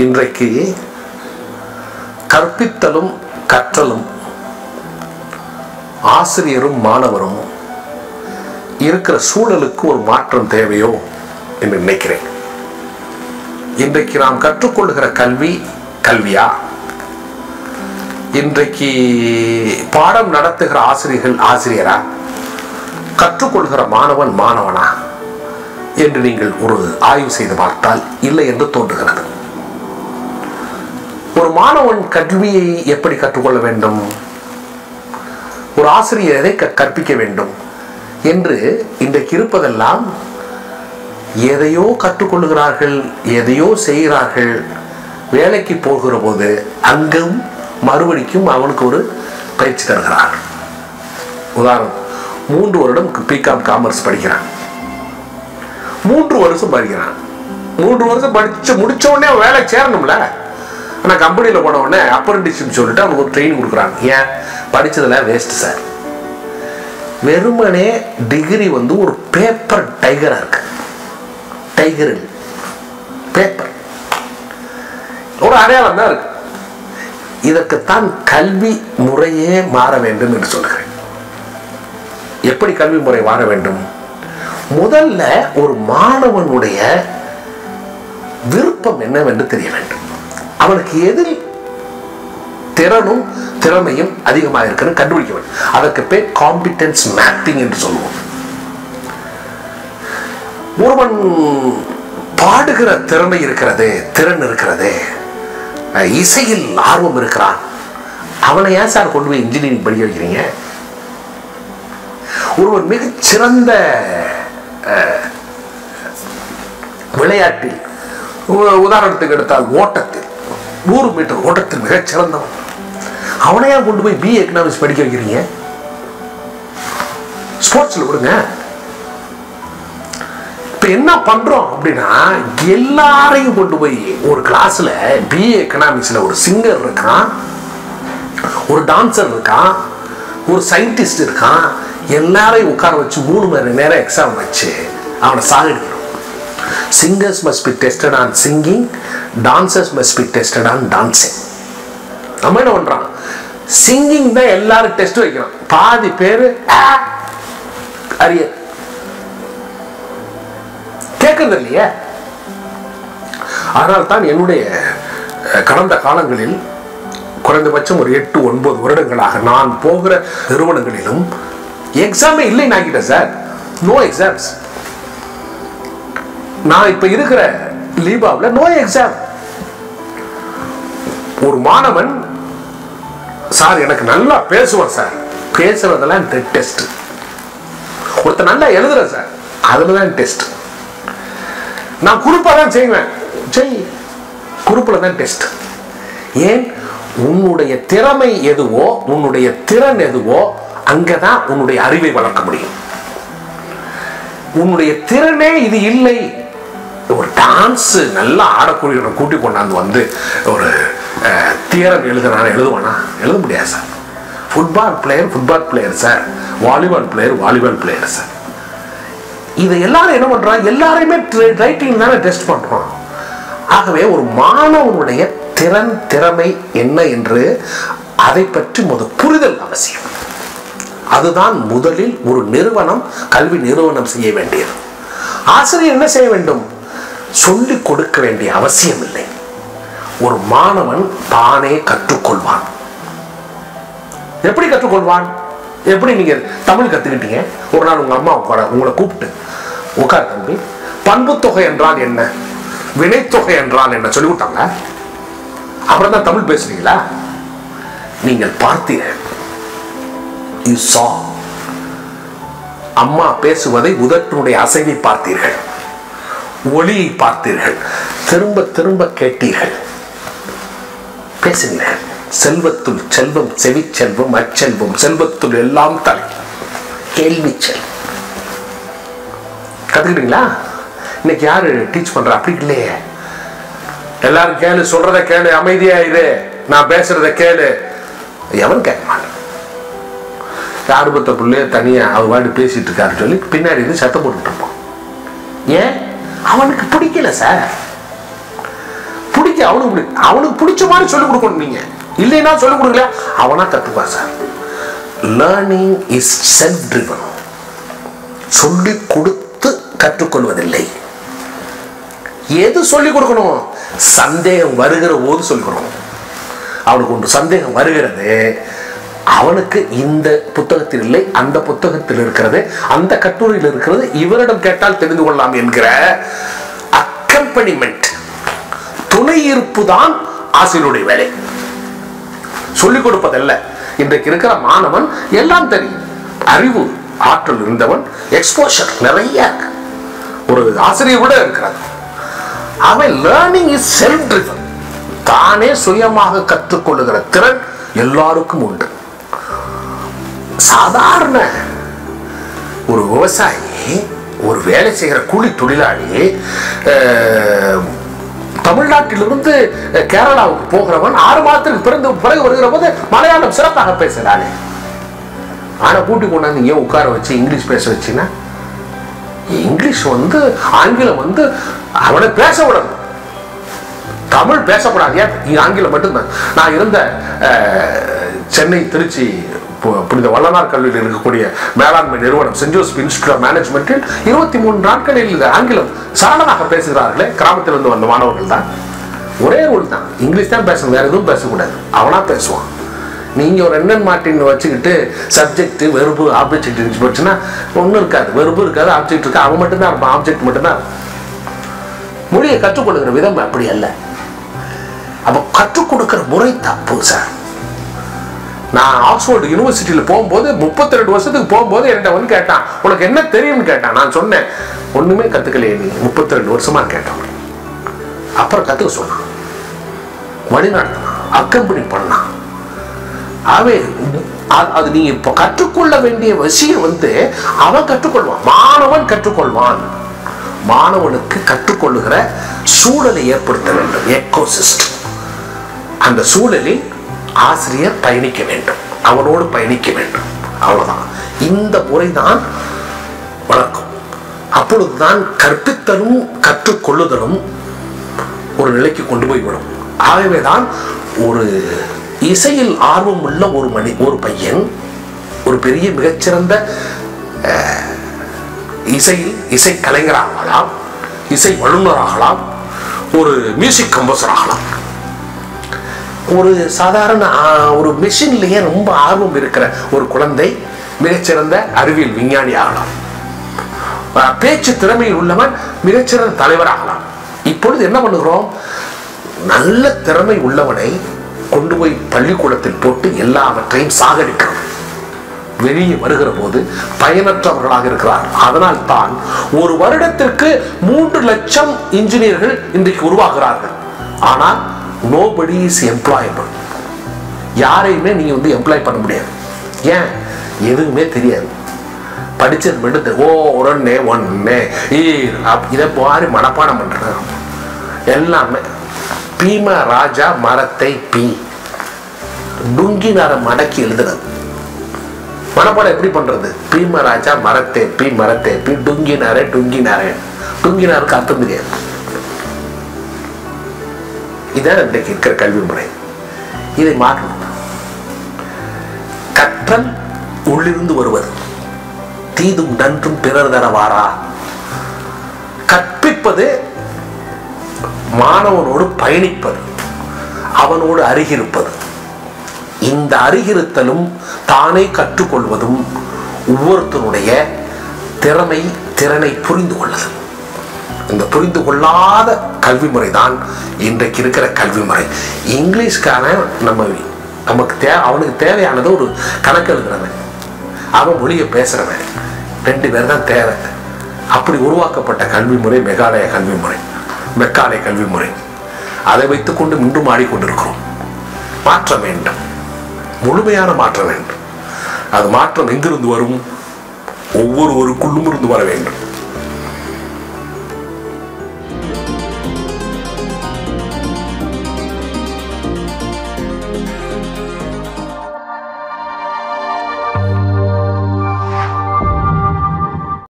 இன்றைக்கு கற்பித்தலும் கற்றலும் ஆசிரியரும் மாணவரும் இருக்கிற சூழலுக்கு ஒரு மாற்றம் தேவையோ என்று நினைக்கிறேன் இன்றைக்கு நாம் கற்றுக்கொள்கிற கல்வி கல்வியா இன்றைக்கு பாடம் நடத்துகிற ஆசிரியர்கள் ஆசிரியரா கற்றுக்கொள்கிற மாணவன் மாணவனா என்று நீங்கள் ஒரு ஆய்வு செய்து பார்த்தால் இல்லை என்று தோன்றுகிறது ஒரு மாணவன் கல்வியை எப்படி கற்றுக்கொள்ள வேண்டும் ஒரு ஆசிரியர் எதை க- கற்பிக்க வேண்டும் என்று இன்றைக்கு இருப்பதெல்லாம் எதையோ கற்றுக்கொள்கிறார்கள் எதையோ செய்கிறார்கள் வேலைக்கு போகிற போது அங்கும் மறுபடிக்கும் அவனுக்கு ஒரு பயிற்சி தருகிறார் உதாரணம் மூன்று வருடம் பிகாம் காமர்ஸ் படிக்கிறான் மூன்று வருஷம் படிக்கிறான் மூன்று வருஷம் படிச்சு முடிச்ச உடனே அவன் வேலை சேரணும்ல ஆனால் கம்பெனியில் போன உடனே அப்ரண்டிஸ்ஷிப் சொல்லிட்டு அவனுக்கு ஒரு ட்ரைனிங் கொடுக்குறாங்க ஏன் படிச்சதெல்லாம் வேஸ்ட் சார் வெறுமனே டிகிரி வந்து ஒரு பேப்பர் டைகரா இருக்கு டைகர் பேப்பர் ஒரு அடையாளம் தான் இருக்கு இதற்குத்தான் கல்வி முறையே மாற வேண்டும் என்று சொல்கிறேன் எப்படி கல்வி முறை மாற வேண்டும் முதல்ல ஒரு மாணவனுடைய விருப்பம் என்னவென்று தெரிய வேண்டும் அவனுக்கு எதில் திறனும் திறமையும் அதிகமாக இருக்குன்னு கண்டுபிடிக்க வேண்டும் அதற்கு பேர் காம்பிடன்ஸ் மேப்பிங் என்று சொல்லுவோம் ஒருவன் பாடுகிற திறமை இருக்கிறது திறன் இருக்கிறது அஹ், இசையில் ஆர்வம் இருக்கிறான் அவனை ஏன் சார் கொண்டு போய் இன்ஜினியரிங் படிக்க வைக்கிறீங்க ஒருவன் மிகச் சிறந்த அஹ், விளையாட்டில் உ- உதாரணத்துக்கு எடுத்தால் ஓட்டத்தில் நூறு மீட்டர் ஓட்டத்தில் மிகச் சிறந்தவன் அவனையா கொண்டு போய் பி எக்கனாமிக்ஸ் படிக்க வைக்கிறீங்க ஸ்போர்ட்ஸ்ல விடுங்க இப்ப என்ன பண்றோம் அப்படின்னா எல்லாரையும் கொண்டு போய் ஒரு கிளாஸ்ல பிஏ எக்கனாமிக்ஸ்ல ஒரு சிங்கர் இருக்கான் ஒரு டான்சர் இருக்கான் ஒரு சயின்டிஸ்ட் இருக்கான் எல்லாரையும் உட்கார வச்சு மூணு மணி நேரம் எக்ஸாம் வச்சு அவனை சாகடிக்கணும் singers must be tested on singing dancers must be tested on dancing நம்ம என்ன பண்றான் சிங்கிங் தான் எல்லாரும் டெஸ்ட் வைக்கிறோம் பாதி பேரு ஆ, அரியர் கேட்கறது இல்லையே அதனால் தான் என்னுடைய அஹ், கடந்த காலங்களில் குறைந்தபட்சம் ஒரு எட்டு ஒன்பது வருடங்களாக நான் போகிற நிறுவனங்களிலும் எக்ஸாமே இல்லைன்னு ஆக்கிட்டேன் சார் நோ எக்ஸாம்ஸ் நான் இப்ப இருக்கிற லீபாவில் நோ எக்ஸாம் ஒரு மாணவன் சார் எனக்கு நல்லா பேசுவான் சார் பேசுறதெல்லாம் டெஸ்ட் ஒருத்தர் நல்லா எழுதுறேன் சார் அதுல தான் டெஸ்ட் நான் குறிப்பா தான் செய்வேன் செய் குறிப்புல தான் டெஸ்ட் ஏன் உன்னுடைய திறமை எதுவோ உன்னுடைய திறன் எதுவோ அங்கதான் உன்னுடைய அறிவை வளர்க்க முடியும் உன்னுடைய திறனே இது இல்லை ஒரு டான்ஸ் நல்லா ஆடக்கூடியவனை கூட்டி கொண்டாந்து வந்து ஒரு தியரம் எழுதுறான் எழுதுவானா எழுத முடியாது sir football player football player sir volleyball player volleyball player sir இதை எல்லாரும் என்ன பண்றான் எல்லாரையுமே ரைட்டிங் தானே டெஸ்ட் பண்றோம் ஆகவே ஒரு மாணவனுடைய திறன் திறமை என்ன என்று அதை பற்றி முதல் புரிதல் அவசியம் அதுதான் முதலில் ஒரு நிறுவனம் கல்வி நிறுவனம் செய்ய வேண்டியது ஆசிரியர் என்ன செய்ய வேண்டும் சொல்லிக் கொடுக்க வேண்டிய அவசியம் இல்லை ஒரு மாணவன் தானே கற்றுக்கொள்வான் எப்படி கற்றுக்கொள்வான் எப்படி நீங்க தமிழ் கத்துக்கிட்டீங்க ஒரு நாள் உங்க அம்மா உட்கார உங்களை கூப்பிட்டு உட்கார் தம்பி பண்புத்தொகை என்றால் என்ன வினைத்தொகை என்றால் என்ன சொல்லி விட்டாங்க அப்புறம் தான் தமிழ் பேசுறீங்களா நீங்கள் பார்த்தீர்கள் you saw அம்மா பேசுவதை உதட்டினுடைய அசைவை பார்த்தீர்கள் ஒளியை பார்த்தீர்கள் திரும்ப திரும்ப கேட்டீர்கள் பேசுகிறீர்கள் செல்வத்துள் செல்வம் செவி செல்வம் அச்செல்வம் செல்வத்துள் எல்லாம் தலை கேள்வி செல்வம் கத்துக்கிட்டீங்களா இன்னைக்கு யாரு டீச் பண்ற அப்படி இல்லையே எல்லாரும் கேளு சொல்றத கேளு அமைதியா இரு நான் பேசுறத கேளு எவன் கேட்க மாட்டான் ஆர்வத்த பிள்ளைய தனியா அவர் வாட்டி பேசிட்டு இருக்காரு சொல்லி பின்னாடி இருந்து சத்தம் போட்டுட்டு இருப்போம் ஏன் அவனுக்கு பிடிக்கல சார் பிடிக்க அவனுக்கு பிடி- அவனுக்கு பிடிச்ச மாதிரி சொல்லிக் கொடுக்கணும் நீங்க இல்லைன்னா சொல்லிக் கொடுக்கல அவனா கத்துப்பா sir learning is self driven சொல்லிக் கொடுத்து கற்றுக்கொள்வதில்லை எது சொல்லிக் கொடுக்கணும் சந்தேகம் வருகிற போது சொல்லிக் கொடுக்கணும் அவனுக்கு ஒன்று சந்தேகம் வருகிறது அவனுக்கு இந்த புத்தகத்தில் இல்லை அந்த புத்தகத்தில் இருக்கிறது அந்த கட்டுரையில் இருக்கிறது இவரிடம் கேட்டால் தெரிந்து கொள்ளலாம் என்கிற அக்கம்பனிமெண்ட் துணை இருப்பு தான் ஆசிரியருடைய வேலை சொல்லிக் கொடுப்பதல்ல இன்றைக்கு இருக்கிற மாணவன் எல்லாம் தெரியும் அறிவு ஆற்றல் இருந்தவன் எக்ஸ்போஷர் நிறைய இருக்கு. ஒரு ஆசிரியர் கூட இருக்கிறார் அவன் லேர்னிங் இஸ் செல்ஃப் ட்ரிவன் தானே சுயமாக கற்றுக்கொள்ளுகிற திறன் எல்லாருக்கும் உண்டு சாதாரண ஒரு விவசாயி ஒரு வேலை செய்கிற கூலி தொழிலாளி அஹ், தமிழ்நாட்டிலிருந்து அஹ், கேரளாவுக்கு போகிறவன் ஆறு மாதத்துக்கு பிறந்து பிறகு வருகிற போது மலையாளம் சிறப்பாக பேசுகிறானே ஆனா கூட்டி கொண்டாந்து இங்கே உட்கார வச்சு இங்கிலீஷ் பேச வச்சுன்னா இங்கிலீஷ் வந்து ஆங்கிலம் வந்து அவனை பேச விடணும் தமிழ் பேசக்கூடாது ஏன் இங்க ஆங்கிலம் மட்டும்தான் நான் இருந்த அஹ், சென்னை திருச்சி பு- புனித வள்ளலார் கல்லூரியில் இருக்கக்கூடிய மேலாண்மை நிறுவனம் சென்ட் ஜோசப் இன்ஸ்டியூட் ஆஃப் மேனேஜ்மெண்ட்டில் இருபத்தி மூணு நாட்களில் இந்த ஆங்கிலம் சரளமாக பேசுகிறார்களே கிராமத்திலிருந்து வந்த மாணவர்கள் தான் ஒரே ரூல் தான் இங்கிலீஷ் தான் பேசணும் வேற எதுவும் பேசக்கூடாது அவனா பேசுவான் நீங்க ஒரு எண்ணன் மாட்டின் வச்சுக்கிட்டு சப்ஜெக்ட் வெறுப்பு ஆப்ஜெக்ட் இருந்துச்சு போச்சுன்னா ஒன்றும் இருக்காது வெறுப்பு இருக்காது ஆப்ஜெக்ட் இருக்கு அவன் மட்டும்தான் இருப்பான் ஆப்ஜெக்ட் மட்டும்தான் இருக்கும். மொழியை கற்றுக் கொடுக்கிற விதம் அப்படி அல்ல அப்ப கற்றுக் கொடுக்கிற முறை தப்பு சார் நான் ஆக்ஸ்போர்ட் யூனிவர்சிட்டியில் போகும்போது முப்பத்தி ரெண்டு வருஷத்துக்கு போகும்போது என்கிட்ட வந்து கேட்டான் உனக்கு என்ன தெரியும்னு கேட்டான் நான் சொன்னேன் ஒண்ணுமே கத்துக்கலையே நீ முப்பத்தி ரெண்டு வருஷமா கேட்டான் அப்புறம் கத்துக்க சொன்னான் வழி நடத்தினான் அக்கம்பெனி பண்ணான் ஆகவே அ- அது நீங்க இப்போ கற்றுக்கொள்ள வேண்டிய விஷயம் வந்து அவன் கற்றுக்கொள்வான் மாணவன் கற்றுக்கொள்வான் மாணவனுக்கு கற்றுக்கொள்ளுகிற சூழலை ஏற்படுத்த வேண்டும் எக்கோசிஸ்டம் அந்த சூழலில் ஆசிரியர் பயணிக்க வேண்டும் அவனோடு பயணிக்க வேண்டும் அவ்வளவுதான் இந்த முறைதான் வழக்கம் அப்பொழுதுதான் கற்பித்தலும் கற்றுக்கொள்ளுதலும் ஒரு நிலைக்கு கொண்டு போய் விடும் ஆகவேதான் ஒரு இசையில் ஆர்வம் உள்ள ஒரு மணி ஒரு பையன் ஒரு பெரிய மிகச்சிறந்த அஹ், இசையில் இசை கலைஞராகலாம் இசை வல்லுநராகலாம் ஒரு மியூசிக் கம்போசர் ஆகலாம் ஒரு சாதாரண ஆ, ஒரு மெஷின்லயே ரொம்ப ஆர்வம் இருக்கிற ஒரு குழந்தை மிகச்சிறந்த அறிவியல் விஞ்ஞானி ஆகலாம் ஆ, பேச்சு திறமையில் உள்ளவன் மிகச்சிறந்த தலைவர் ஆகலாம் இப்பொழுது என்ன பண்ணுகிறோம் நல்ல திறமை உள்ளவனை கொண்டு போய் பள்ளிக்கூடத்தில் போட்டு எல்லாவற்றையும் சாகடிக்கிறோம் வெளியே வருகிற போது பயனற்றவர்களாக இருக்கிறார் அதனால் தான் ஒரு வருடத்திற்கு மூன்று லட்சம் இன்ஜினியர்கள் இன்றைக்கு உருவாகிறார்கள் ஆனால் நோபடி இஸ் எம்ப்ளாயபிள் யாரையுமே நீங்க வந்து எம்ப்ளாய் பண்ண முடியாது ஏன் எதுவுமே தெரியாது படிச்சது மட்டும் தெ- ஓ உடனே ஒன்னே ஈர் அப் இதை பாரி மனப்பாடம் பண்றாங்க எல்லாமே பீம ராஜா மரத்தை பீ டுங்கி நர மடக்கி எழுதுறது மனப்பாடம் எப்படி பண்றது பீம ராஜா மரத்தே பி மரத்தே பி டுங்கி நரே டுங்கி நரே டுங்கி நருக்கு அர்த்தம் தெரியாது இதான் இன்றைக்கு இருக்கிற கல்வி முறை இதை மாற்றணும் கற்றல் உள்ளிருந்து வருவது தீதும் நன்றும் பிறர் தரவாரா கற்பிப்பது மாணவனோடு பயணிப்பது அவனோடு அருகிருப்பது இந்த அருகிருத்தலும் தானே கற்றுக்கொள்வதும் ஒவ்வொருத்தருடைய திறமை திறனை புரிந்து கொள்ளுதல் இந்த புரிந்து கொள்ளாத கல்வி முறை தான் இன்றைக்கு இருக்கிற கல்வி முறை இங்கிலீஷ்காரன் நம்ம நமக்கு தே அவனுக்கு தேவையானது ஒரு கணக்கு எழுதுறவன் அவன் மொழியை பேசுறவன் ரெண்டு பேர் தான் தேவை அப்படி உருவாக்கப்பட்ட கல்வி முறை மெகாலய கல்வி முறை மெக்காலய கல்வி முறை அதை வைத்துக்கொண்டு மீண்டும் ஆடிக்கொண்டிருக்கிறோம் மாற்ற வேண்டும் முழுமையான மாற்றம் வேண்டும் அது மாற்றம் எங்கிருந்து வரும் ஒவ்வொருவருக்குள்ளும் இருந்து வர வேண்டும்